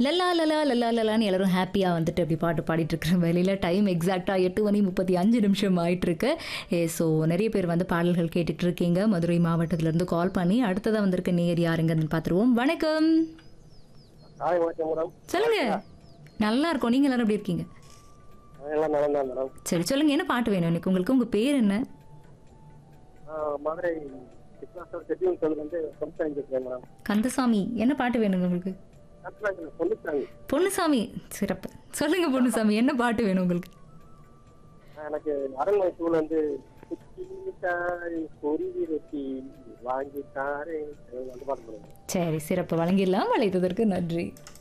லல்லா லலா லல்லா லலான்னு எல்லாரும் ஹாப்பியாக வந்துட்டு அப்படி பாட்டு பாடிட்டு இருக்கிற வேலையில் டைம் எக்ஸாக்டாக எட்டு மணி முப்பத்தி அஞ்சு நிமிஷம் ஆயிட்டிருக்கு ஏ ஸோ நிறைய பேர் வந்து பாடல்கள் கேட்டுட்டு இருக்கீங்க மதுரை மாவட்டத்திலேருந்து கால் பண்ணி அடுத்ததாக வந்திருக்க நேர் யாருங்கன்னு பார்த்துருவோம் வணக்கம் காலை வணக்கம் மேடம் சொல்லுங்க நல்லா இருக்கோம் நீங்கள் எல்லாரும் எப்படி இருக்கீங்க எல்லாம் நலம் தான் மேடம் சரி சொல்லுங்க என்ன பாட்டு வேணும் எனக்கு உங்களுக்கு உங்கள் பேர் என்ன ஆஹ் மதுரை கிருஷ்ணாஸ்வர் செட்டியூன் சொல்லு வந்து சொன்னாங்க இருக்கேன் மேடம் கந்தசாமி என்ன பாட்டு வேணுங்க உங்களுக்கு கத்துனாங்க சொல்லிட்டாங்க பொன்னுசாமி சிறப்பு சொல்லுங்க பொன்னுசாமி என்ன பாட்டு வேணும் உங்களுக்கு எனக்கு அரண்மனை சூழல் வந்து குச்சி மிட்டாய் பொறி ரொட்டி வாங்கி தாரேன் அந்த பாட்டு மேடம் சரி சிறப்பு வழங்கிடலாம் அழைத்ததற்கு நன்றி